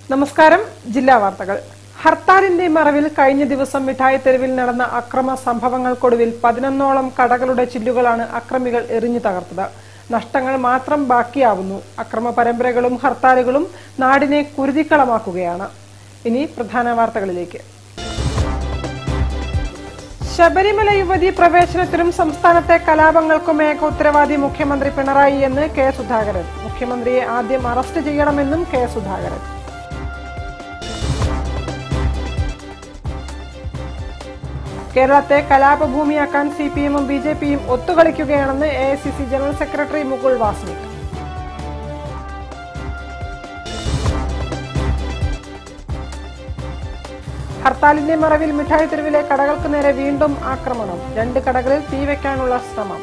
നമസ്കാരം ജില്ലാ വാർത്തകൾ ഹർത്താലിന്റെ മറവിൽ കഴിഞ്ഞ ദിവസം മിഠായി തെരുവിൽ നടന്ന അക്രമ സംഭവങ്ങൾക്കൊടുവിൽ പതിനൊന്നോളം കടകളുടെ ചില്ലുകളാണ് അക്രമികൾ എറിഞ്ഞു തകർത്തത് നഷ്ടങ്ങൾ മാത്രം ബാക്കിയാവുന്നു അക്രമ പരമ്പരകളും ഹർത്താലുകളും നാടിനെ കുരുതിക്കളമാക്കുകയാണ് ഇനി പ്രധാന വാർത്തകളിലേക്ക് ശബരിമല യുവതി പ്രവേശനത്തിനും സംസ്ഥാനത്തെ കലാപങ്ങൾക്കും ഏക ഉത്തരവാദി മുഖ്യമന്ത്രി പിണറായി എന്ന് കെ സുധാകരൻ മുഖ്യമന്ത്രിയെ ആദ്യം അറസ്റ്റ് ചെയ്യണമെന്നും കെ സുധാകരൻ കേരളത്തെ കലാപഭൂമിയാക്കാൻ സി പി എമ്മും ബി ജെ പിയും ഒത്തുകളിക്കുകയാണെന്ന് A I C C general secretary Mukul Wasnik ഹർത്താലിന്റെ മറവിൽ മിഠായി തെരുവിലെ കടകൾക്ക് നേരെ വീണ്ടും ആക്രമണം രണ്ട് കടകളിൽ തീ വെക്കാനുള്ള ശ്രമം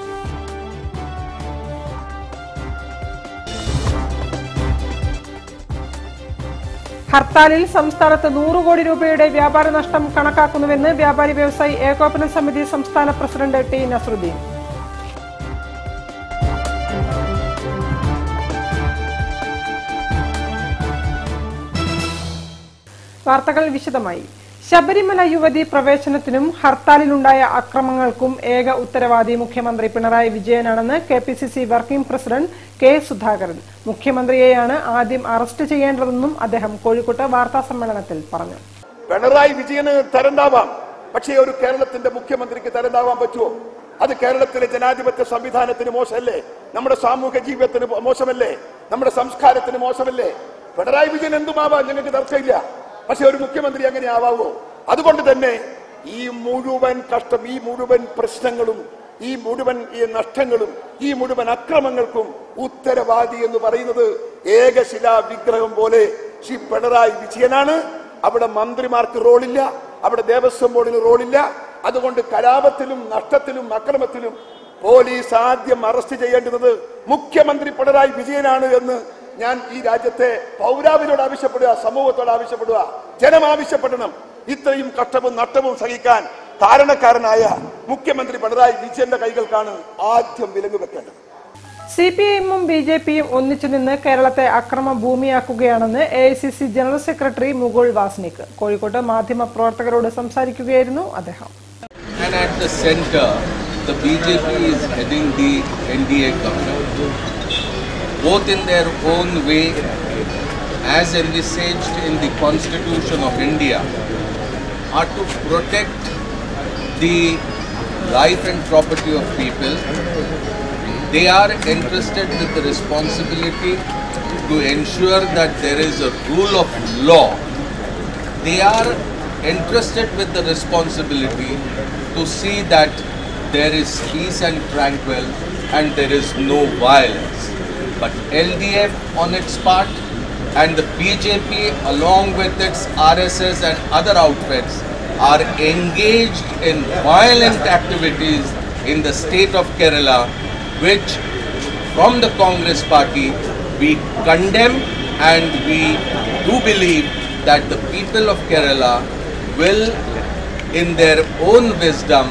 ഹർത്താലിൽ സംസ്ഥാനത്ത് നൂറ് കോടി രൂപയുടെ വ്യാപാര നഷ്ടം കണക്കാക്കുന്നുവെന്ന് വ്യാപാരി വ്യവസായി ഏകോപന സമിതി സംസ്ഥാന പ്രസിഡന്റ് ടി നസറുദ്ദീൻ വാർത്തകൾ വിശദമായി ശബരിമല യുവതി പ്രവേശനത്തിനും ഹർത്താലിലുണ്ടായ അക്രമങ്ങൾക്കും ഏക ഉത്തരവാദി മുഖ്യമന്ത്രി പിണറായി വിജയനാണെന്ന് K P C C working president K Sudhakaran മുഖ്യമന്ത്രിയെയാണ് ആദ്യം അറസ്റ്റ് ചെയ്യേണ്ടതെന്നും അദ്ദേഹം കോഴിക്കോട്ട് വാർത്താ സമ്മേളനത്തിൽ പറഞ്ഞു പിണറായി വിജയന് തരണ്ടാവാം പക്ഷേ ഒരു കേരളത്തിന്റെ മുഖ്യമന്ത്രിക്ക് തരണ്ടാവാൻ പറ്റുമോ അത് കേരളത്തിലെ ജനാധിപത്യ സംവിധാനത്തിന് മോശമല്ലേ നമ്മുടെ സാമൂഹ്യ ജീവിതത്തിന് മോശമല്ലേ നമ്മുടെ സംസ്കാരത്തിന് മോശമല്ലേ പിണറായി വിജയൻ എന്തുമാവാം ഞങ്ങൾക്ക് തർക്കമില്ല പക്ഷെ ഒരു മുഖ്യമന്ത്രി അങ്ങനെ ആവാവോ അതുകൊണ്ട് തന്നെ ഈ മുഴുവൻ കഷ്ടം ഈ മുഴുവൻ പ്രശ്നങ്ങളും ഈ മുഴുവൻ ഈ നഷ്ടങ്ങളും ഈ മുഴുവൻ അക്രമങ്ങൾക്കും ഉത്തരവാദി എന്ന് പറയുന്നത് ഏകശിലാ വിഗ്രഹം പോലെ ശ്രീ പിണറായി വിജയനാണ് അവിടെ മന്ത്രിമാർക്ക് റോളില്ല അവിടെ ദേവസ്വം ബോർഡിന് റോളില്ല അതുകൊണ്ട് കലാപത്തിലും നഷ്ടത്തിലും അക്രമത്തിലും പോലീസ് ആദ്യം അറസ്റ്റ് ചെയ്യേണ്ടുന്നത് മുഖ്യമന്ത്രി പിണറായി വിജയനാണ് എന്ന് ഞാൻ ഈ രാജ്യത്തെ പൗരാവിനോട് ആവശ്യപ്പെടുക സമൂഹത്തോട് ആവശ്യപ്പെടുക ജനം ആവശ്യപ്പെടണം ഇത്രയും കഷ്ടവും നഷ്ടവും സഹിക്കാൻ കാരണക്കാരനായ മുഖ്യമന്ത്രി പിണറായി വിജയന്റെ കൈകൾക്കാണ് ആദ്യം വിലങ്ങ് വെക്കേണ്ടത് സി പി എമ്മും ബി ജെ പിയും ഒന്നിച്ചു നിന്ന് കേരളത്തെ അക്രമ ഭൂമിയാക്കുകയാണെന്ന് A I C C general secretary Mukul Wasnik കോഴിക്കോട്ട് മാധ്യമ പ്രവർത്തകരോട് സംസാരിക്കുകയായിരുന്നു അദ്ദേഹം And at the center, the BJP is heading the NDA government. Both in their own way, as envisaged in the Constitution of India, are to protect the life and property of people. They are entrusted with the responsibility to ensure that there is a rule of law they are entrusted with the responsibility to see that there is peace and tranquil and there is no violence. But LDF on its part and the BJP along with its RSS and other outfits are engaged in violent activities in the state of Kerala which from the Congress party we condemn and we do believe that the people of Kerala will, in their own wisdom,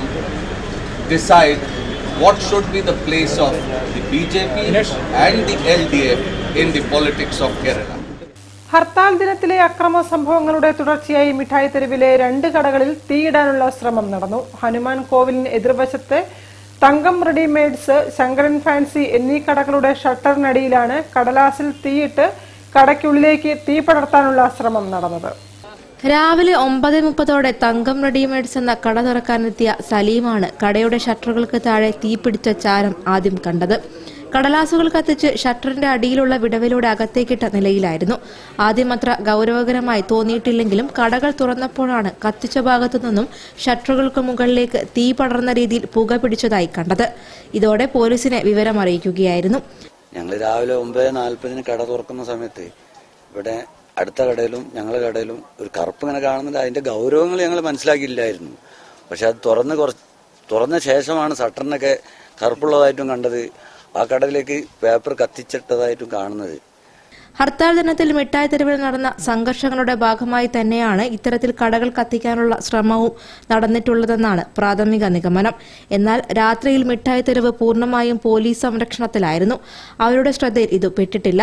decide what should be the place of the BJP and the LDF in the politics of Kerala. Hartal ദിനത്തിലെ അക്രമ സംഭവങ്ങളുടെ തുടർച്ചയായി മിഠായി തെരുവിലെ രണ്ട് കടകളിൽ തീയിടാനുള്ള ശ്രമം നടന്നു ഹനുമാൻ കോവിലിന് എതിർവശത്തെ തങ്കം റെഡിമെയ്ഡ്സ് ശങ്കരൻ ഫാൻസി എന്നീ കടകളുടെ ഷട്ടറിനടിയിലാണ് കടലാസിൽ തീയിട്ട് കടയ്ക്കുള്ളിലേക്ക് തീ പടർത്താനുള്ള ശ്രമം നടന്നത് രാവിലെ ഒമ്പത് മുപ്പതോടെ തങ്കം റെഡിമെയ്ഡ്സ് എന്ന കട തുറക്കാനെത്തിയ സലീമാണ് കടയുടെ ഷട്ടറുകൾക്ക് താഴെ തീപിടിച്ച ചാരം ആദ്യം കണ്ടത് കടലാസുകൾ കത്തിച്ച് ഷട്ടറിന്റെ അടിയിലുള്ള വിടവിലൂടെ അകത്തേക്കിട്ട നിലയിലായിരുന്നു ആദ്യം അത്ര ഗൗരവകരമായി തോന്നിയിട്ടില്ലെങ്കിലും കടകൾ തുറന്നപ്പോഴാണ് കത്തിച്ച ഭാഗത്തു നിന്നും ഷട്ടറുകൾക്ക് മുകളിലേക്ക് തീ പടർന്ന രീതിയിൽ പുക പിടിച്ചതായി കണ്ടത് ഇതോടെ പോലീസിനെ വിവരം അറിയിക്കുകയായിരുന്നു ഞങ്ങൾ രാവിലെ ഒമ്പത് നാൽപ്പതിന് കട തുറക്കുന്ന സമയത്ത് ഇവിടെ അടുത്ത കടയിലും ഞങ്ങളുടെ കടയിലും ഒരു കറുപ്പ് ഇങ്ങനെ കാണുന്നുണ്ട് അതിന്റെ ഗൗരവങ്ങൾ ഞങ്ങൾ മനസ്സിലാക്കിയില്ലായിരുന്നു പക്ഷെ അത് തുറന്ന് കുറച്ച് തുറന്ന ശേഷമാണ് ഷട്ടറിനൊക്കെ കറുപ്പുള്ളതായിട്ടും കണ്ടത് ആ കടയിലേക്ക് പേപ്പർ കത്തിച്ചിട്ടതായിട്ടും കാണുന്നത് ഹർത്താൽ ദിനത്തിൽ മിഠായി തെരുവിൽ നടന്ന സംഘർഷങ്ങളുടെ ഭാഗമായി തന്നെയാണ് ഇത്തരത്തിൽ കടകൾ കത്തിക്കാനുള്ള ശ്രമവും നടന്നിട്ടുള്ളതെന്നാണ് പ്രാഥമിക നിഗമനം എന്നാൽ രാത്രിയിൽ മിഠായി തെരുവ് പൂർണ്ണമായും പോലീസ് സംരക്ഷണത്തിലായിരുന്നു അവരുടെ ശ്രദ്ധയിൽ ഇത് പെട്ടിട്ടില്ല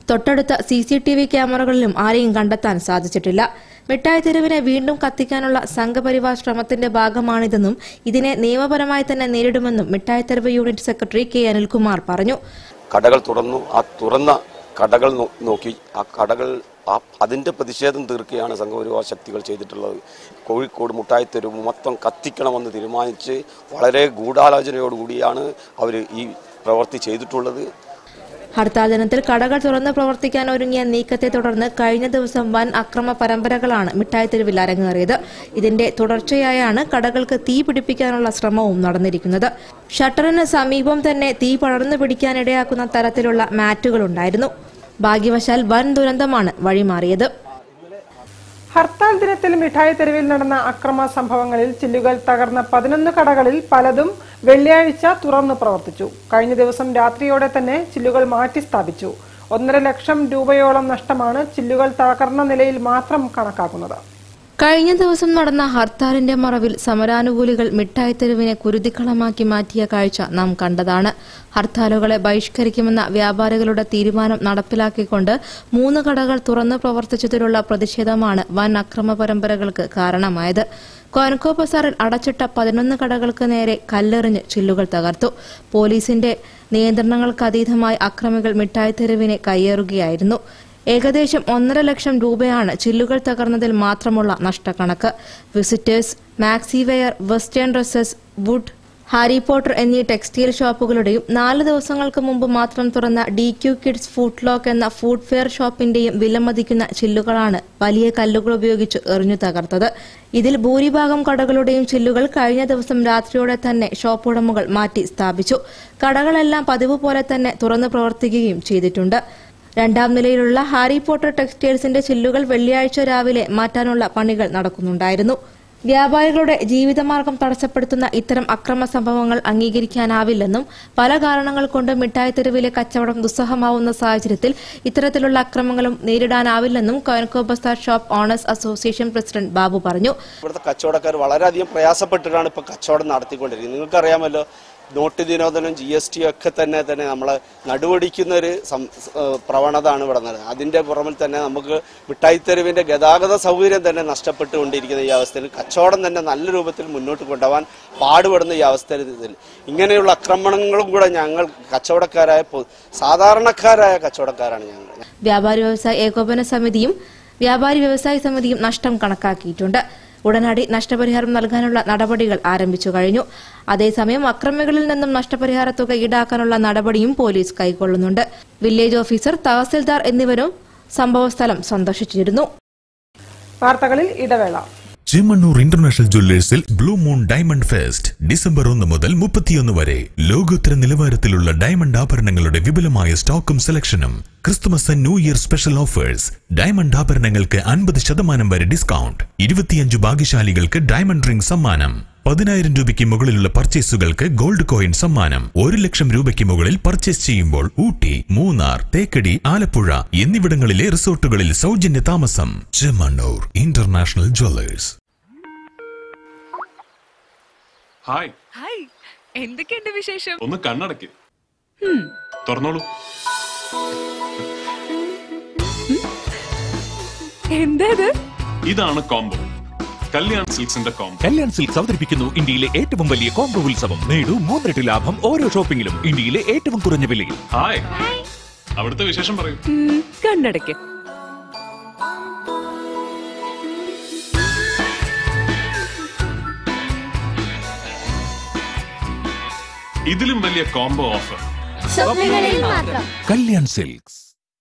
തൊട്ടടുത്ത സി സി ടി വി ക്യാമറകളിലും ആരെയും കണ്ടെത്താൻ സാധിച്ചിട്ടില്ല മിഠായി തെരുവിനെ വീണ്ടും കത്തിക്കാനുള്ള സംഘപരിവാർ ശ്രമത്തിന്റെ ഭാഗമാണിതെന്നും ഇതിനെ നിയമപരമായി തന്നെ നേരിടുമെന്നും മിഠായി തെരുവ് യൂണിറ്റ് സെക്രട്ടറി കെ അനിൽകുമാർ പറഞ്ഞു കടകൾ തുറന്നു ആ തുറന്ന കടകൾ നോ- നോക്കി ആ കടകൾ ആ അതിൻ്റെ പ്രതിഷേധം തീർക്കുകയാണ് സംഘപരിവാർ ശക്തികൾ ചെയ്തിട്ടുള്ളത് കോഴിക്കോട് മുട്ടായി തെരുവ് മൊത്തം കത്തിക്കണമെന്ന് തീരുമാനിച്ച് വളരെ ഗൂഢാലോചനയോടുകൂടിയാണ് അവർ ഈ പ്രവൃത്തി ചെയ്തിട്ടുള്ളത് ഹർത്താൽ ദിനത്തിൽ കടകൾ തുറന്ന് പ്രവർത്തിക്കാൻ ഒരുങ്ങിയ നീക്കത്തെ തുടർന്ന് കഴിഞ്ഞ ദിവസം വൻ അക്രമ പരമ്പരകളാണ് മിഠായി തെരുവിൽ അരങ്ങേറിയത് ഇതിന്റെ തുടർച്ചയായാണ് കടകൾക്ക് തീ പിടിപ്പിക്കാനുള്ള ശ്രമവും നടന്നിരിക്കുന്നത് ഷട്ടറിന് സമീപം തന്നെ തീ പടർന്നു പിടിക്കാനിടയാക്കുന്ന തരത്തിലുള്ള മാറ്റുകളുണ്ടായിരുന്നു ഭാഗ്യവശാൽ വൻ ദുരന്തമാണ് വഴിമാറിയത് ഹർത്താൽ ദിനത്തിൽ മിഠായി തെരുവിൽ നടന്ന അക്രമ സംഭവങ്ങളിൽ ചില്ലുകൾ തകർന്ന പതിനൊന്ന് കടകളിൽ പലതും വെള്ളിയാഴ്ച തുറന്നു പ്രവർത്തിച്ചു കഴിഞ്ഞ ദിവസം രാത്രിയോടെ തന്നെ ചില്ലുകൾ മാറ്റി സ്ഥാപിച്ചു ഒന്നര ലക്ഷം രൂപയോളം നഷ്ടമാണ് ചില്ലുകൾ തകർന്ന നിലയിൽ മാത്രം കണക്കാക്കുന്നത് കഴിഞ്ഞ ദിവസം നടന്ന ഹർത്താലിന്റെ മറവിൽ സമരാനുകൂലികൾ മിഠായി തെരുവിനെ കുരുതിക്കളമാക്കി മാറ്റിയ കാഴ്ച നാം കണ്ടതാണ് ഹർത്താലുകളെ ബഹിഷ്കരിക്കുമെന്ന വ്യാപാരികളുടെ തീരുമാനം നടപ്പിലാക്കിക്കൊണ്ട് മൂന്ന് കടകൾ തുറന്നു പ്രവർത്തിച്ചതിലുള്ള പ്രതിഷേധമാണ് വൻ അക്രമ പരമ്പരകൾക്ക് കാരണമായത് കോൻകോ ബസാറിൽ അടച്ചിട്ട പതിനൊന്ന് കടകൾക്ക് നേരെ കല്ലെറിഞ്ഞ് ചില്ലുകൾ തകർത്തു പോലീസിന്റെ നിയന്ത്രണങ്ങൾക്ക് അതീതമായി അക്രമികൾ മിഠായി തെരുവിനെ കയ്യേറുകയായിരുന്നു ഏകദേശം ഒന്നര ലക്ഷം രൂപയാണ് ചില്ലുകൾ തകർന്നതിൽ മാത്രമുള്ള നഷ്ടക്കണക്ക് visitors maxiwear western dresses wood Harry Potter എന്നീ ടെക്സ്റ്റൈൽ ഷോപ്പുകളുടെയും നാല് ദിവസങ്ങൾക്ക് മുമ്പ് മാത്രം തുറന്ന D Q kids food lock എന്ന ഫുഡ് ഫെയർ ഷോപ്പിന്റെയും വിലമതിക്കുന്ന ചില്ലുകളാണ് വലിയ കല്ലുകൾ ഉപയോഗിച്ച് എറിഞ്ഞു തകർത്തത് ഇതിൽ ഭൂരിഭാഗം കടകളുടെയും ചില്ലുകൾ കഴിഞ്ഞ ദിവസം രാത്രിയോടെ തന്നെ ഷോപ്പ് ഉടമകൾ മാറ്റി സ്ഥാപിച്ചു കടകളെല്ലാം പതിവ് പോലെ തന്നെ തുറന്നു പ്രവർത്തിക്കുകയും ചെയ്തിട്ടുണ്ട് രണ്ടാം നിലയിലുള്ള ഹാരി പോട്ടർ ടെക്സ്റ്റൈൽസിന്റെ ചില്ലുകൾ വെള്ളിയാഴ്ച രാവിലെ മാറ്റാനുള്ള പണികൾ നടക്കുന്നുണ്ടായിരുന്നു വ്യാപാരികളുടെ ജീവിതമാർഗം തടസ്സപ്പെടുത്തുന്ന ഇത്തരം അക്രമ സംഭവങ്ങൾ അംഗീകരിക്കാനാവില്ലെന്നും പല കാരണങ്ങൾ കൊണ്ട് മിഠായി തെരുവിലെ കച്ചവടം ദുസ്സഹമാവുന്ന സാഹചര്യത്തിൽ ഇത്തരത്തിലുള്ള അക്രമങ്ങളും നേരിടാനാവില്ലെന്നും Koyenco Bazar shop owners association president Babu പറഞ്ഞു ഇവിടുത്തെ കച്ചവടക്കാർ വളരെയധികം പ്രയാസപ്പെട്ടിട്ടാണ് ഇപ്പോൾ കച്ചവടം നടത്തിക്കൊണ്ടിരിക്കുന്നത് നിങ്ങൾക്കറിയാമല്ലോ നോട്ട് നിരോധനം ജി എസ് ടി ഒക്കെ തന്നെ തന്നെ നമ്മൾ നടുവടിക്കുന്ന ഒരു സം- ഏഹ് പ്രവണതയാണ് ഇവിടെ നടന്നത് അതിന്റെ പുറമിൽ തന്നെ നമുക്ക് മിഠായിത്തെരുവിന്റെ ഗതാഗത സൗകര്യം തന്നെ നഷ്ടപ്പെട്ടുകൊണ്ടിരിക്കുന്ന ഈ അവസ്ഥയിൽ കച്ചവടം തന്നെ നല്ല രൂപത്തിൽ മുന്നോട്ട് കൊണ്ടുപോകാൻ പാടുപെടുന്ന ഈ അവസ്ഥയിൽ ഇങ്ങനെയുള്ള ആക്രമണങ്ങളും കൂടെ ഞങ്ങൾ കച്ചവടക്കാരായ പൊ- സാധാരണക്കാരായ കച്ചവടക്കാരാണ് ഞങ്ങൾ വ്യാപാരി വ്യവസായ ഏകോപന സമിതിയും വ്യാപാരി വ്യവസായ സമിതിയും നഷ്ടം കണക്കാക്കിയിട്ടുണ്ട് ഉടനടി നഷ്ടപരിഹാരം നൽകാനുള്ള നടപടികൾ ആരംഭിച്ചു കഴിഞ്ഞു അതേസമയം അക്രമികളിൽ നിന്നും നഷ്ടപരിഹാര തുക ഈടാക്കാനുള്ള നടപടിയും പോലീസ് കൈക്കൊള്ളുന്നുണ്ട് വില്ലേജ് ഓഫീസർ തഹസിൽദാർ എന്നിവരും സംഭവസ്ഥലം സന്ദർശിച്ചിരുന്നു വാർത്തകളിൽ ഇടവേള ചെമ്മണ്ണൂർ ഇന്റർനാഷണൽ ജ്വല്ലേഴ്സിൽ blue moon diamond fest December ഒന്ന് മുതൽ മുപ്പത്തിയൊന്ന് വരെ ലോകോത്തര നിലവാരത്തിലുള്ള ഡയമണ്ട് ആഭരണങ്ങളുടെ വിപുലമായ സ്റ്റോക്കും സെലക്ഷനും Christmas and New Year special offers diamond ആഭരണങ്ങൾക്ക് അൻപത് ശതമാനം വരെ ഡിസ്കൗണ്ട് ഇരുപത്തിയഞ്ച് ഭാഗ്യശാലികൾക്ക് ഡയമണ്ട് റിംഗ് സമ്മാനം പതിനായിരം രൂപയ്ക്ക് മുകളിലുള്ള പർച്ചേസുകൾക്ക് ഗോൾഡ് കോയിൻ സമ്മാനം ഒരു ലക്ഷം രൂപയ്ക്ക് മുകളിൽ പർച്ചേസ് ചെയ്യുമ്പോൾ ഊട്ടി മൂന്നാർ തേക്കടി ആലപ്പുഴ എന്നിവിടങ്ങളിലെ റിസോർട്ടുകളിൽ സൗജന്യ താമസം Chemmanur International Jewellers hi hi എന്തൊക്കെയുണ്ട് വിശേഷം ഒന്ന് കണ്ണടയ്ക്ക് തുറന്നോളൂ എന്താ ഇത് ഇതാണ് കോംബോ കല്യാൺ സിൽക്സിന്റെ കോംബോ കല്യാൺ സിൽക്സ് അവതരിപ്പിക്കുന്നു ഇന്ത്യയിലെ ഏറ്റവും വലിയ കോംബോ ഉത്സവം നേടൂ മൂന്നിരട്ടി ലാഭം ഓരോ ഷോപ്പിംഗിലും ഇന്ത്യയിലെ ഏറ്റവും കുറഞ്ഞ വിലയിൽ ഹായ് അവിടുത്തെ വിശേഷം പറയൂ ഉം, കണ്ണടയ്ക്ക് ഇതിലും വലിയ കോംബോ ഓഫർ കല്യാൺ സിൽക്സ്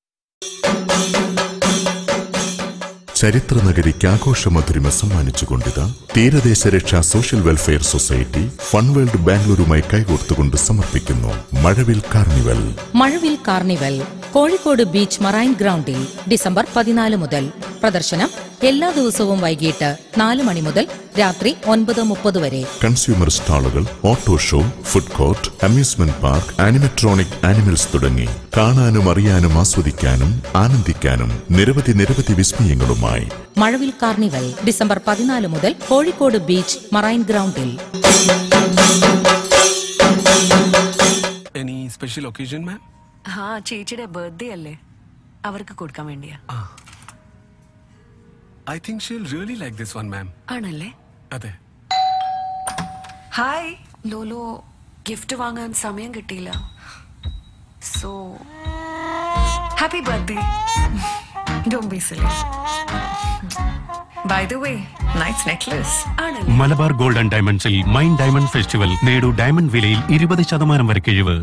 ചരിത്ര നഗരിക്ക് ആഘോഷമധുരിമ സമ്മാനിച്ചുകൊണ്ടിത് Theeradesha Raksha social welfare society fun world ബാംഗ്ലൂരുമായി കൈകോർത്തുകൊണ്ട് സമർപ്പിക്കുന്നു Mazhavil carnival Mazhavil carnival Kozhikode beach marine ഗ്രൗണ്ടിൽ ഡിസംബർ പതിനാല് മുതൽ പ്രദർശനം എല്ലാ ദിവസവും വൈകിട്ട് നാല് മണി മുതൽ രാത്രി ഒൻപത് മുപ്പത് വരെ കൺസ്യൂമർ സ്റ്റാളുകൾ auto show food court amusement park animatronic animals തുടങ്ങി കാണാനും അറിയാനും ആസ്വദിക്കാനും ആനന്ദിക്കാനും നിരവധി നിരവധി വിസ്മയങ്ങളുമായി മഴവിൽ കാർണിവൽ ഡിസംബർ പതിനാല് മുതൽ കോഴിക്കോട് ബീച്ച് മറൈൻ ഗ്രൗണ്ടിൽ എനി സ്പെഷ്യൽ ഒക്കേഷൻ മാം ആ ചേച്ചിയുടെ ബർത്ത്ഡേ അല്ലേ അവർക്ക് കൊടുക്കാൻ വേണ്ടിയാ I think she'll really like this one ma'am ആണല്ലേ അതെ ഹായ് ലോലോ ഗിഫ്റ്റ് വാങ്ങാൻ സമയം കിട്ടിയില്ല so happy birthday don't be silly by the way nice necklace ആണല്ലേ മലബാർ ഗോൾഡ് ആൻഡ് ഡയമണ്ട്സിൽ മൈൻ ഡയമണ്ട് ഫെസ്റ്റിവൽ നേടൂ ഡയമണ്ട് വിലയിൽ ഇരുപത് ശതമാനം വരെ കിഴിവ്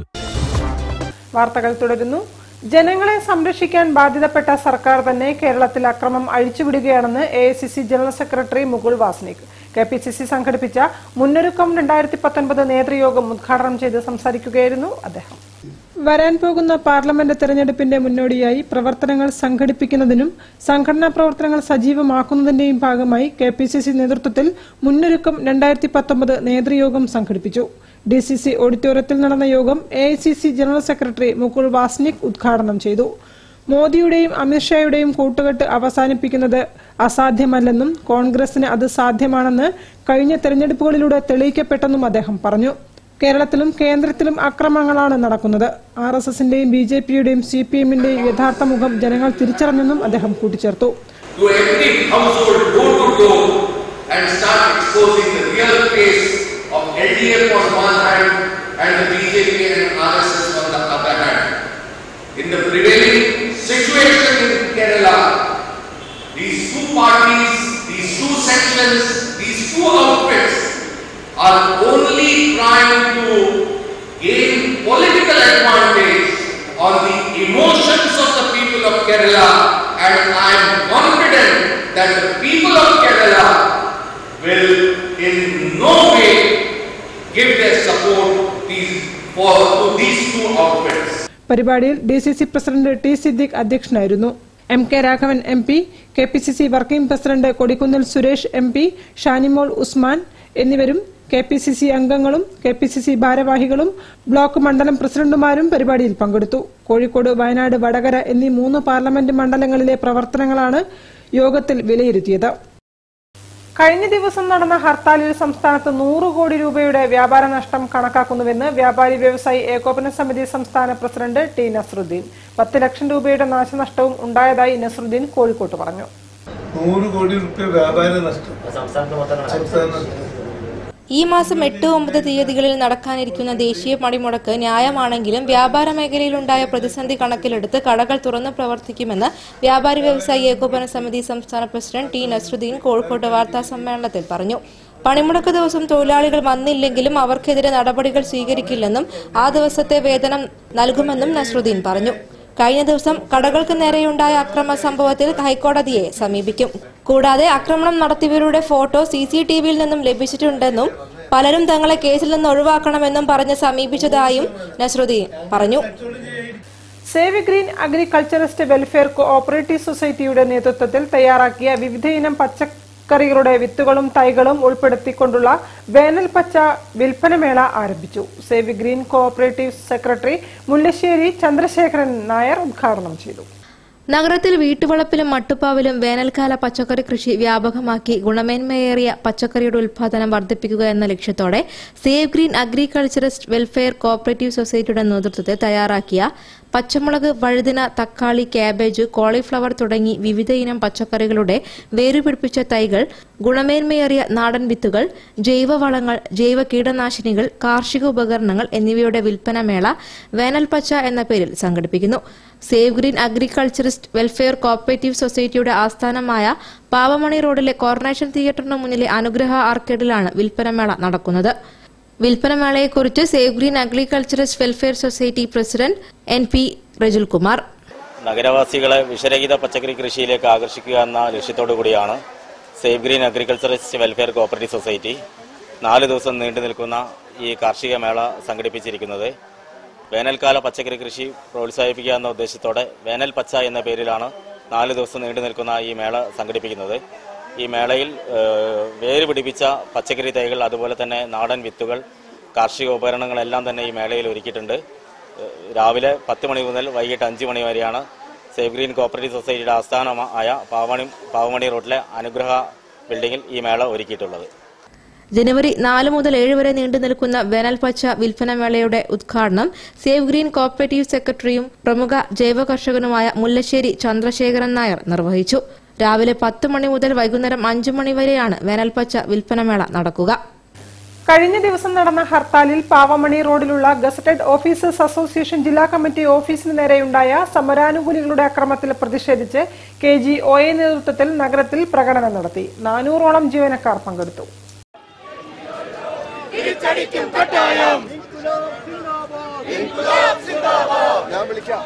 വാർത്തകൾ തുടരുന്നു ജനങ്ങളെ സംരക്ഷിക്കാൻ ബാധ്യതപ്പെട്ട സർക്കാർ തന്നെ കേരളത്തിൽ അക്രമം അഴിച്ചുവിടുകയാണെന്ന് A I C C general secretary Mukul Wasnik K P C C സംഘടിപ്പിച്ച മുന്നൊരുക്കം രണ്ടായിരത്തി പത്തൊൻപത് നേതൃയോഗം ഉദ്ഘാടനം ചെയ്ത് സംസാരിക്കുകയായിരുന്നു അദ്ദേഹം വരാൻ പോകുന്ന പാർലമെന്റ് തെരഞ്ഞെടുപ്പിന്റെ മുന്നോടിയായി പ്രവർത്തനങ്ങൾ സംഘടിപ്പിക്കുന്നതിനും സംഘടനാ പ്രവർത്തനങ്ങൾ സജീവമാക്കുന്നതിന്റെയും ഭാഗമായി കെ പി സി സി നേതൃത്വത്തിൽ മുന്നൊരുക്കം രണ്ടായിരത്തി പത്തൊമ്പത് നേതൃയോഗം സംഘടിപ്പിച്ചു ഡി സി സി ഓഡിറ്റോറിയത്തിൽ നടന്ന യോഗം A I C C general secretary Mukul Wasnik ഉദ്ഘാടനം ചെയ്തു മോദിയുടെയും അമിത്ഷായുടെയും കൂട്ടുകെട്ട് അവസാനിപ്പിക്കുന്നത് അസാധ്യമല്ലെന്നും കോൺഗ്രസിന് അത് സാധ്യമാണെന്ന് കഴിഞ്ഞ തെരഞ്ഞെടുപ്പുകളിലൂടെ തെളിയിക്കപ്പെട്ടെന്നും അദ്ദേഹം പറഞ്ഞു കേരളത്തിലും കേന്ദ്രത്തിലും അക്രമങ്ങളാണ് നടക്കുന്നത് ആർ എസ് എസിന്റെയും ബി ജെ പിയുടെയും സി പി എമ്മിന്റെയും യഥാർത്ഥ മുഖം ജനങ്ങൾ തിരിച്ചറിഞ്ഞെന്നും അദ്ദേഹം കൂട്ടിച്ചേർത്തു to every household door to door and start exposing the real face of LDF on one hand and the BJP and RSS on the other hand. In the prevailing situation in Kerala, these two parties, these two sections, these two outfits are only trying to gain political advantage on the emotions of the people of Kerala and I am confident that the people of Kerala will in no way give their support these, for, to these two outfits. പരിപാടിയിൽ D C C president T Siddique അധ്യക്ഷനായിരുന്നു M K Raghavan M P K P C C working president Kodikunnil Suresh M P Shanimol Usman എന്നിവരും K P C C അംഗങ്ങളും K P C C ഭാരവാഹികളും block മണ്ഡലം പ്രസിഡന്റുമാരും പരിപാടിയിൽ പങ്കെടുത്തു കോഴിക്കോട് വയനാട് വടകര എന്നീ മൂന്ന് പാർലമെന്റ് മണ്ഡലങ്ങളിലെ പ്രവർത്തനങ്ങളാണ് യോഗത്തിൽ വിലയിരുത്തിയത് കഴിഞ്ഞ ദിവസം നടന്ന ഹർത്താലിൽ സംസ്ഥാനത്ത് നൂറ് കോടി രൂപയുടെ വ്യാപാര നഷ്ടം കണക്കാക്കുന്നുവെന്ന് വ്യാപാരി വ്യവസായി ഏകോപന സമിതി സംസ്ഥാന പ്രസിഡന്റ് ടി നസ്രുദ്ദീൻ പത്ത് ലക്ഷം രൂപയുടെ നാശനഷ്ടവും ഉണ്ടായതായി നസ്രുദ്ദീൻ കോഴിക്കോട്ട് പറഞ്ഞു നൂറ് കോടി റുപ്യ വ്യാപാര നഷ്ടം സംസ്ഥാന ഈ മാസം എട്ട് ഒമ്പത് തീയതികളിൽ നടക്കാനിരിക്കുന്ന ദേശീയ പണിമുടക്ക് ന്യായമാണെങ്കിലും വ്യാപാര മേഖലയിലുണ്ടായ പ്രതിസന്ധി കണക്കിലെടുത്ത് കടകൾ തുറന്ന് പ്രവർത്തിക്കുമെന്ന് വ്യാപാരി വ്യവസായി ഏകോപന സമിതി സംസ്ഥാന പ്രസിഡന്റ് ടി നസ്രുദ്ദീൻ കോഴിക്കോട്ട് വാർത്താ സമ്മേളനത്തിൽ പറഞ്ഞു പണിമുടക്ക് ദിവസം തൊഴിലാളികൾ വന്നില്ലെങ്കിലും അവർക്കെതിരെ നടപടികൾ സ്വീകരിക്കില്ലെന്നും ആ ദിവസത്തെ വേതനം നൽകുമെന്നും നസ്രുദ്ദീൻ പറഞ്ഞു കഴിഞ്ഞ ദിവസം കടകൾക്ക് നേരെയുണ്ടായ അക്രമ സംഭവത്തിൽ ഹൈക്കോടതിയെ സമീപിക്കും കൂടാതെ ആക്രമണം നടത്തിയവരുടെ ഫോട്ടോ സി സി ടി വിയിൽ നിന്നും ലഭിച്ചിട്ടുണ്ടെന്നും പലരും തങ്ങളെ കേസിൽ നിന്ന് ഒഴിവാക്കണമെന്നും പറഞ്ഞ് സമീപിച്ചതായും നസ്രുദ്ദീൻ പറഞ്ഞു save green agriculturist welfare cooperative സൊസൈറ്റിയുടെ നേതൃത്വത്തിൽ തയ്യാറാക്കിയ വിവിധയിനം പച്ചക്കറികളുടെ വിത്തുകളും തൈകളും ഉൾപ്പെടുത്തിക്കൊണ്ടുള്ള വേനൽ പച്ച വിൽപ്പനമേള ആരംഭിച്ചു save green cooperative secretary Mullassery Chandrasekharan Nair ഉദ്ഘാടനം ചെയ്തു നഗരത്തിൽ വീട്ടുവളപ്പിലും മട്ടുപ്പാവിലും വേനൽക്കാല പച്ചക്കറി കൃഷി വ്യാപകമാക്കി ഗുണമേന്മയേറിയ പച്ചക്കറിയുടെ ഉൽപാദനം വർദ്ധിപ്പിക്കുക എന്ന ലക്ഷ്യത്തോടെ save green agriculturist welfare cooperative സൊസൈറ്റിയുടെ നേതൃത്വത്തിൽ തയ്യാറാക്കിയ പച്ചമുളക് വഴുതിന തക്കാളി കാബേജ് കോളിഫ്ലവർ തുടങ്ങി വിവിധയിനം പച്ചക്കറികളുടെ വേരുപിടിപ്പിച്ച തൈകൾ ഗുണമേന്മയേറിയ നാടൻ വിത്തുകൾ ജൈവവളങ്ങൾ ജൈവ കീടനാശിനികൾ കാർഷിക ഉപകരണങ്ങൾ എന്നിവയുടെ വിൽപ്പനമേള വേനൽപ്പച്ച എന്ന പേരിൽ സംഘടിപ്പിക്കുന്നു save green agriculturist welfare cooperative സൊസൈറ്റിയുടെ ആസ്ഥാനമായ പാവമണി റോഡിലെ കോർണേഷൻ തിയേറ്ററിന് മുന്നിലെ അനുഗ്രഹ ആർക്കേഡിലാണ് വിൽപ്പനമേള നടക്കുന്നത് വിൽപ്പനമേളയെക്കുറിച്ച് save green agriculturist welfare society president N P Rejul Kumar നഗരവാസികളെ വിഷരഹിത പച്ചക്കറി കൃഷിയിലേക്ക് ആകർഷിക്കുക എന്ന ലക്ഷ്യത്തോടു കൂടിയാണ് save green agriculturist welfare cooperative society നാല് ദിവസം നീണ്ടു നിൽക്കുന്ന ഈ കാർഷിക മേള സംഘടിപ്പിച്ചിരിക്കുന്നത് വേനൽക്കാല പച്ചക്കറി കൃഷി പ്രോത്സാഹിപ്പിക്കുക എന്ന ഉദ്ദേശത്തോടെ വേനൽ പച്ച എന്ന പേരിലാണ് നാല് ദിവസം നീണ്ടു നിൽക്കുന്ന ഈ മേള സംഘടിപ്പിക്കുന്നത് ഈ മേളയിൽ ഏഹ്, വേര് പിടിപ്പിച്ച പച്ചക്കറി തൈകൾ അതുപോലെ തന്നെ നാടൻ വിത്തുകൾ കാർഷിക ഉപകരണങ്ങളെല്ലാം തന്നെ ഈ മേളയിൽ ഒരുക്കിയിട്ടുണ്ട് ഏഹ്, രാവിലെ പത്ത് മണി മുതൽ വൈകിട്ട് അഞ്ച് മണി വരെയാണ് സേവ് ഗ്രീൻ കോപ്പറേറ്റീവ് സൊസൈറ്റിയുടെ ആസ്ഥാനമായ പാവമണി പാവമണി റോഡിലെ അനുഗ്രഹ ബിൽഡിങ്ങിൽ ഈ മേള ഒരുക്കിയിട്ടുള്ളത് ജനുവരി നാല് മുതൽ ഏഴ് വരെ നീണ്ടു നിൽക്കുന്ന വേനൽപ്പച്ച വിൽപ്പനമേളയുടെ ഉദ്ഘാടനം സേവ് ഗ്രീൻ കോപ്പറേറ്റീവ് സെക്രട്ടറിയും പ്രമുഖ ജൈവ കർഷകനുമായ മുല്ലശ്ശേരി ചന്ദ്രശേഖരൻ നായർ നിർവഹിച്ചു രാവിലെ പത്ത് മണി മുതൽ വൈകുന്നേരം അഞ്ചു മണി വരെയാണ് വേനൽപ്പച്ച വിൽപ്പനമേള നടക്കുക കഴിഞ്ഞ ദിവസം നടന്ന ഹർത്താലിൽ പാവമണി റോഡിലുള്ള ഗസറ്റഡ് ഓഫീസേഴ്സ് അസോസിയേഷൻ ജില്ലാ കമ്മിറ്റി ഓഫീസിന് നേരെയുണ്ടായ സമരാനുകൂലികളുടെ അക്രമത്തിൽ പ്രതിഷേധിച്ച് കെ ജി ഒ എ നേതൃത്വത്തിൽ നഗരത്തിൽ പ്രകടനം നടത്തി നാനൂറോളം ജീവനക്കാർ പങ്കെടുത്തു ഞാൻ വിളിക്കാം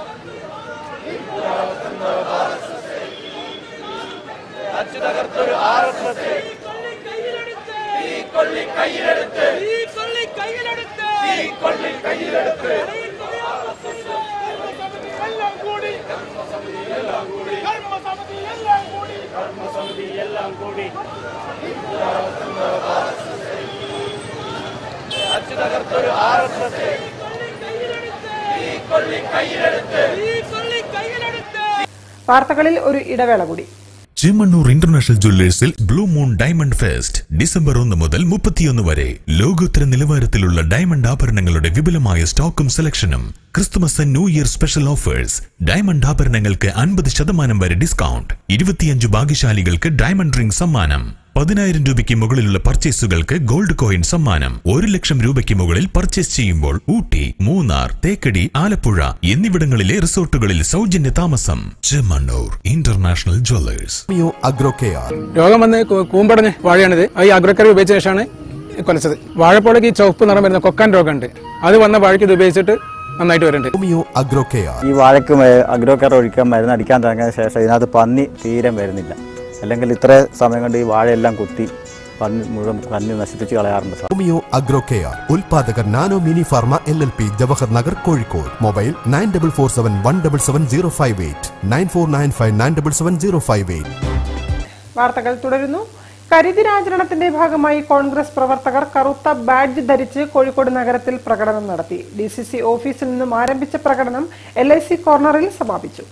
വാർത്തകളിൽ ഒരു ഇടവേള കൂടി ചെമ്മണ്ണൂർ ഇന്റർനാഷണൽ ജ്വല്ലേഴ്സിൽ blue moon diamond fest December ഒന്ന് മുതൽ മുപ്പത്തിയൊന്ന് വരെ ലോകോത്തര നിലവാരത്തിലുള്ള ഡയമണ്ട് ആഭരണങ്ങളുടെ വിപുലമായ സ്റ്റോക്കും സെലക്ഷനും Christmas and New Year special offers diamond ആഭരണങ്ങൾക്ക് അൻപത് ശതമാനം വരെ ഡിസ്കൗണ്ട് ഇരുപത്തിയഞ്ച് ഭാഗ്യശാലികൾക്ക് ഡയമണ്ട് റിംഗ് സമ്മാനം പതിനായിരം രൂപയ്ക്ക് മുകളിലുള്ള പർച്ചേസുകൾക്ക് ഗോൾഡ് കോയിൻ സമ്മാനം ഒരു ലക്ഷം രൂപയ്ക്ക് മുകളിൽ പർച്ചേസ് ചെയ്യുമ്പോൾ ഊട്ടി മൂന്നാർ തേക്കടി ആലപ്പുഴ എന്നിവിടങ്ങളിലെ റിസോർട്ടുകളിൽ സൗജന്യ താമസം Chemmanur International Jewellers agro care രോഗം വന്ന് കൂ- കൂമ്പടഞ്ഞ് വാഴയാണിത് ഈ അഗ്രക്കറി ഉപയോഗിച്ച ശേഷമാണ് കൊലച്ചത് വാഴപ്പോളയ്ക്ക് ഈ ചുവപ്പ് നിറം വരുന്ന കൊക്കാൻ രോഗമുണ്ട് അത് വന്ന വാഴയ്ക്ക് ഇത് ഉപയോഗിച്ചിട്ട് നന്നായിട്ട് വരുന്നുണ്ട് അഗ്രോ കെയർ ഈ വാഴയ്ക്ക് മേ- അഗ്രോ കെയർ ഒഴിക്കാൻ മരുന്ന് അടിക്കാൻ തുടങ്ങിയ ശേഷം ഇതിനകത്ത് പന്നി തീരെ വരുന്നില്ല അല്ലെങ്കിൽ ഇത്ര സമയം കൊണ്ട് ഈ വാഴയെല്ലാം കുത്തി പന്നി മുഴുവൻ പന്നി നശിപ്പിച്ച് കളയാറുണ്ട് സാർ ഹോമിയോ അഗ്രോ കെയർ ഉൽപാദകർ nano mini pharma L L P Jawahar Nagar Kozhikode mobile nine double four seven one double seven zero five eight nine four nine five nine double seven zero five eight വാർത്തകൾ തുടരുന്നു കരിദിനാചരണത്തിന്റെ ഭാഗമായി കോൺഗ്രസ് പ്രവർത്തകർ കറുത്ത badge ധരിച്ച് കോഴിക്കോട് നഗരത്തിൽ പ്രകടനം നടത്തി ഡി സി സി ഓഫീസിൽ നിന്നും ആരംഭിച്ച പ്രകടനം എൽ ഐ സി കോർണറിൽ സമാപിച്ചു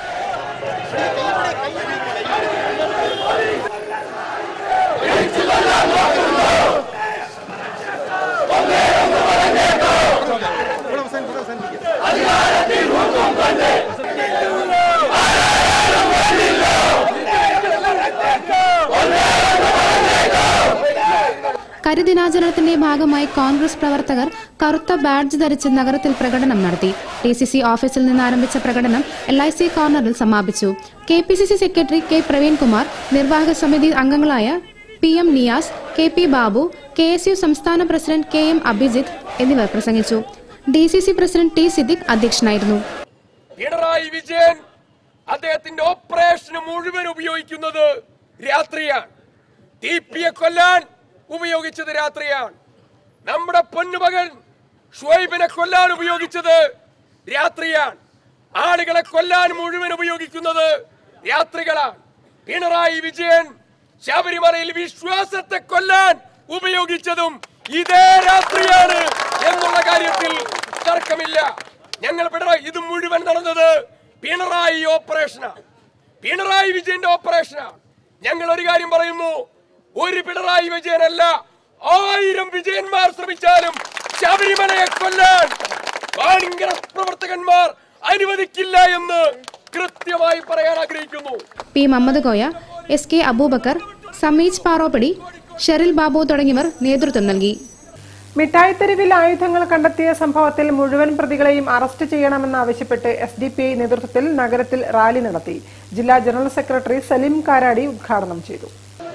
കരിദിനാചരണത്തിന്റെ ഭാഗമായി കോൺഗ്രസ് പ്രവർത്തകർ കറുത്ത ബാഡ്ജ് ധരിച്ച് നഗരത്തിൽ പ്രകടനം നടത്തി ഡി സി സി ഓഫീസിൽ നിന്ന് ആരംഭിച്ച പ്രകടനം എൽ ഐ സി കോർണറിൽ സമാപിച്ചു K P C C secretary K Praveenkumar നിർവാഹക സമിതി അംഗങ്ങളായ P M Niyas K P Babu K S U സംസ്ഥാന പ്രസിഡന്റ് കെ എം അഭിജിത്ത് എന്നിവർ പ്രസംഗിച്ചു D C C president T Siddique അധ്യക്ഷനായിരുന്നു പിണറായി വിജയൻ അദ്ദേഹത്തിന്റെ ഓപ്പറേഷന് മുഴുവൻ ഉപയോഗിക്കുന്നത് രാത്രിയാണ് ടി പിയെ കൊല്ലാൻ ഉപയോഗിച്ചത് രാത്രിയാണ് നമ്മുടെ പൊന്നുമകൻ ഷുവൈബിനെ കൊല്ലാൻ ഉപയോഗിച്ചത് രാത്രിയാണ് ആളുകളെ കൊല്ലാൻ മുഴുവൻ ഉപയോഗിക്കുന്നത് രാത്രികളാണ് പിണറായി വിജയൻ ശബരിമലയിൽ വിശ്വാസത്തെ കൊല്ലാൻ ഉപയോഗിച്ചതും ഇതേ രാത്രിയാണ് എന്നുള്ള കാര്യത്തിൽ തർക്കമില്ല ഞങ്ങൾ പിണറായി ഇത് മുഴുവൻ നടന്നത് പിണറായി ഓപ്പറേഷനാണ് പിണറായി വിജയന്റെ ഓപ്പറേഷനാണ് ഞങ്ങൾ ഒരു കാര്യം പറയുന്നു ഒരു പിണറായി വിജയനല്ല ആയിരം വിജയന്മാർ ശ്രമിച്ചാലും ശബരിമലയെ കൊല്ലാൻ കോൺഗ്രസ് പ്രവർത്തകന്മാർ അനുവദിക്കില്ല എന്ന് കൃത്യമായി പറയാൻ ആഗ്രഹിക്കുന്നു P Muhammad Koya S K Abubacker Sameej Paroppadi Sheril Babu തുടങ്ങിയവർ നേതൃത്വം നൽകി മിഠായിത്തെരുവിൽ ആയുധങ്ങൾ കണ്ടെത്തിയ സംഭവത്തിൽ മുഴുവൻ പ്രതികളെയും അറസ്റ്റ് ചെയ്യണമെന്നാവശ്യപ്പെട്ട് എസ് ഡി പി ഐ നേതൃത്വത്തിൽ നഗരത്തിൽ റാലി നടത്തി ജില്ലാ ജനറൽ സെക്രട്ടറി സലീം കാരാടി ഉദ്ഘാടനം ചെയ്തു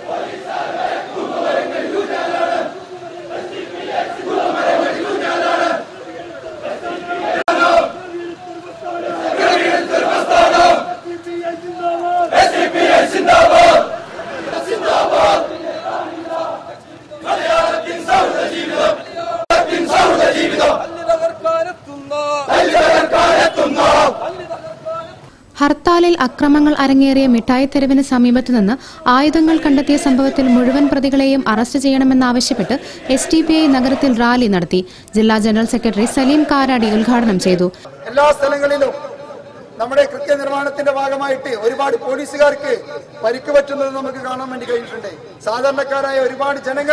ഹർത്താലിൽ അക്രമങ്ങൾ അരങ്ങേറിയ മിഠായിത്തെരുവിന് സമീപത്തു നിന്ന് ആയുധങ്ങൾ കണ്ടെത്തിയ സംഭവത്തിൽ മുഴുവൻ പ്രതികളെയും അറസ്റ്റ് ചെയ്യണമെന്നാവശ്യപ്പെട്ട് എസ് ടി പി ഐ നഗരത്തിൽ റാലി നടത്തി ജില്ലാ ജനറൽ സെക്രട്ടറി സലീം കാരാടി ഉദ്ഘാടനം ചെയ്തു എല്ലാ സ്ഥലങ്ങളിലും നമ്മുടെ കൃത്യനിർവഹണത്തിന്റെ ഭാഗമായിട്ട് ഒരുപാട് പോലീസുകാർക്ക് പരിക്ക് പറ്റുന്നത് നമുക്ക് കാണാൻ വേണ്ടി കഴിഞ്ഞിട്ടുണ്ട് സാധാരണക്കാരായ ഒരുപാട് ജനങ്ങള്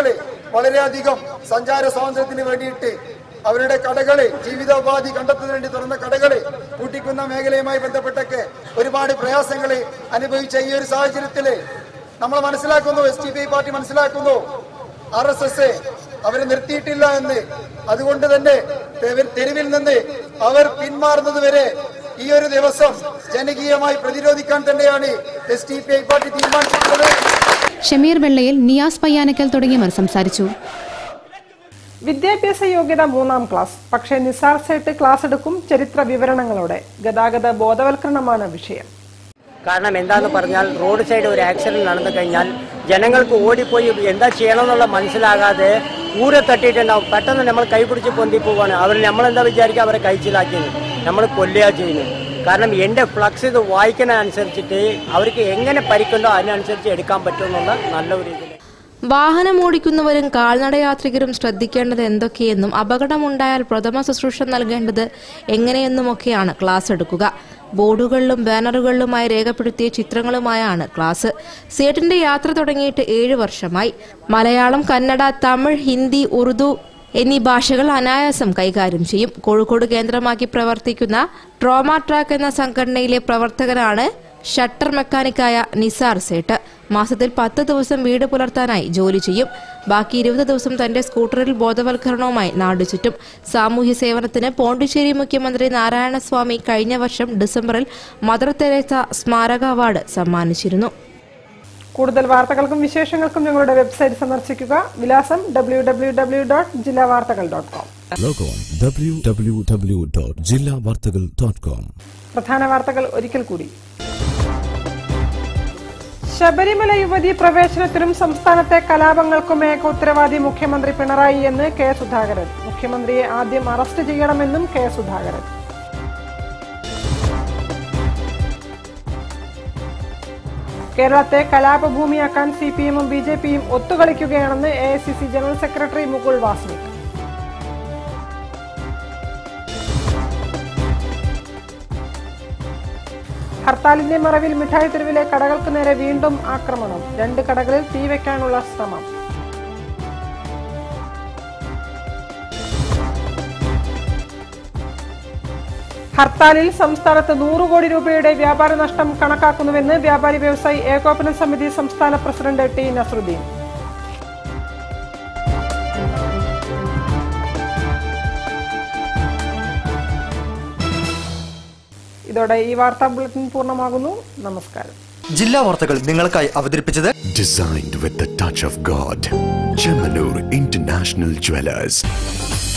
വളരെയധികം സഞ്ചാര സ്വാതന്ത്ര്യത്തിന് വേണ്ടിയിട്ട് അവരുടെ കടകള് ജീവിതോപാധി കണ്ടെത്തുന്നതിന് വേണ്ടി തുറന്ന കടകള് പൂട്ടിക്കുന്ന മേഖലയുമായി ബന്ധപ്പെട്ടൊക്കെ ഒരുപാട് പ്രയാസങ്ങൾ അനുഭവിച്ച ഈ ഒരു സാഹചര്യത്തില് നമ്മൾ മനസ്സിലാക്കുന്നു എസ് ടി പി പാർട്ടി മനസ്സിലാക്കുന്നു ആർ എസ് എസ് അവരെ നിർത്തിയിട്ടില്ല എന്ന് അതുകൊണ്ട് തന്നെ തെവി- തെരുവിൽ നിന്ന് അവർ പിന്മാറുന്നത് വരെ ഈ ഒരു ദിവസം ജനകീയമായി പ്രതിരോധിക്കാൻ തന്നെയാണ് S T P I party തീരുമാനിച്ചിട്ടുള്ളത് ഷമീർ വെള്ളയിൽ നിയാസ് പയ്യാനക്കൽ തുടങ്ങിയവർ സംസാരിച്ചു വിദ്യാഭ്യാസ യോഗ്യത മൂന്നാം ക്ലാസ് പക്ഷേ നിസാർ സേട്ട് ക്ലാസ് എടുക്കും ചരിത്ര വിവരണങ്ങളോടെ ഗതാഗത ബോധവൽക്കരണമാണ് വിഷയം കാരണം എന്താന്ന് പറഞ്ഞാൽ റോഡ് സൈഡ് ഒരു ആക്സിഡന്റ് നടന്നു കഴിഞ്ഞാൽ ജനങ്ങൾക്ക് ഓടിപ്പോയി എന്താ ചെയ്യണമെന്നുള്ള മനസ്സിലാകാതെ ഊരെ തട്ടിയിട്ടുണ്ടാവും പെട്ടെന്ന് നമ്മൾ കൈപിടിച്ച് പൊന്തി പോവാണ് അവർ നമ്മളെന്താ വിചാരിക്കുക അവരെ കഴിച്ചിലാക്കിയത് നമ്മൾ കൊല്ലുക ചെയ്യുന്നത് കാരണം എൻ്റെ ഫ്ലക്സ് ഇത് വായിക്കുന്ന അനുസരിച്ചിട്ട് അവർക്ക് എങ്ങനെ പരിക്കുണ്ടോ അതിനനുസരിച്ച് എടുക്കാൻ പറ്റുമെന്നുള്ള നല്ല ഒരു ഇതിൽ വാഹനം ഓടിക്കുന്നവരും കാൽനടയാത്രികരും ശ്രദ്ധിക്കേണ്ടത് എന്തൊക്കെയെന്നും അപകടമുണ്ടായാൽ പ്രഥമ ശുശ്രൂഷ നൽകേണ്ടത് എങ്ങനെയെന്നുമൊക്കെയാണ് ക്ലാസ് എടുക്കുക ബോർഡുകളിലും ബാനറുകളിലുമായി രേഖപ്പെടുത്തിയ ചിത്രങ്ങളുമായാണ് ക്ലാസ് സേട്ടിന്റെ യാത്ര തുടങ്ങിയിട്ട് ഏഴ് വർഷമായി മലയാളം കന്നഡ തമിഴ് ഹിന്ദി ഉറുദു എന്നീ ഭാഷകൾ അനായാസം കൈകാര്യം ചെയ്യും കോഴിക്കോട് കേന്ദ്രമാക്കി പ്രവർത്തിക്കുന്ന ട്രോമ ട്രാക്ക് എന്ന സംഘടനയിലെ പ്രവർത്തകനാണ് ഷട്ടർ മെക്കാനിക്കായ നിസാർ സേട്ട് മാസത്തിൽ പത്ത് ദിവസം വീട് പുലർത്താനായി ജോലി ചെയ്യും ബാക്കി ഇരുപത് ദിവസം തന്റെ സ്കൂട്ടറിൽ ബോധവൽക്കരണവുമായി നാടു ചുറ്റും സാമൂഹ്യ സേവനത്തിന് പോണ്ടിച്ചേരി മുഖ്യമന്ത്രി നാരായണസ്വാമി കഴിഞ്ഞ വർഷം ഡിസംബറിൽ മദർ തെരേസ സ്മാരക അവാർഡ് സമ്മാനിച്ചിരുന്നു കൂടുതൽ വാർത്തകൾക്കും വിശേഷങ്ങൾക്കും ഞങ്ങളുടെ വെബ്സൈറ്റ് സന്ദർശിക്കുക വിലാസം ഡബ്ല്യൂ ഡബ്ല്യൂ ഡബ്ല്യൂ ഡോട്ട് ജില്ലാ വാർത്തകൾ dot com log on W W W dot ജില്ലാ വാർത്തകൾ ഡോട്ട് കോം പ്രധാന വാർത്തകൾ ഒരിക്കൽ കൂടി ശബരിമല യുവതി പ്രവേശനത്തിനും സംസ്ഥാനത്തെ കലാപങ്ങൾക്കും ഏക ഉത്തരവാദി മുഖ്യമന്ത്രി പിണറായി എന്ന് കെ സുധാകരൻ മുഖ്യമന്ത്രിയെ ആദ്യം അറസ്റ്റ് ചെയ്യണമെന്നും കെ സുധാകരൻ കേരളത്തെ കലാപഭൂമിയാക്കാൻ സി പി എമ്മും ബി ജെ പിയും ഒത്തുകളിക്കുകയാണെന്ന് A I C C general secretary Mukul Wasnik ഹർത്താലിന്റെ മറവിൽ മിഠായി തെരുവിലെ കടകൾക്ക് നേരെ വീണ്ടും ആക്രമണം രണ്ട് കടകളിൽ തീ വെക്കാനുള്ള ശ്രമം ഹർത്താലിൽ സംസ്ഥാനത്ത് നൂറ് കോടി രൂപയുടെ വ്യാപാര നഷ്ടം കണക്കാക്കുന്നുവെന്ന് വ്യാപാരി വ്യവസായി ഏകോപന സമിതി സംസ്ഥാന പ്രസിഡന്റ് ടി നസറുദ്ദീൻ ഇതോടെ ഈ വാർത്താ ബുള്ളറ്റിൻ പൂർണ്ണമാകുന്നു നമസ്കാരം ജില്ലാ വാർത്തകൾ നിങ്ങൾക്കായി അവതരിപ്പിച്ചത് Designed with the touch of God. Chemanur International Jewelers.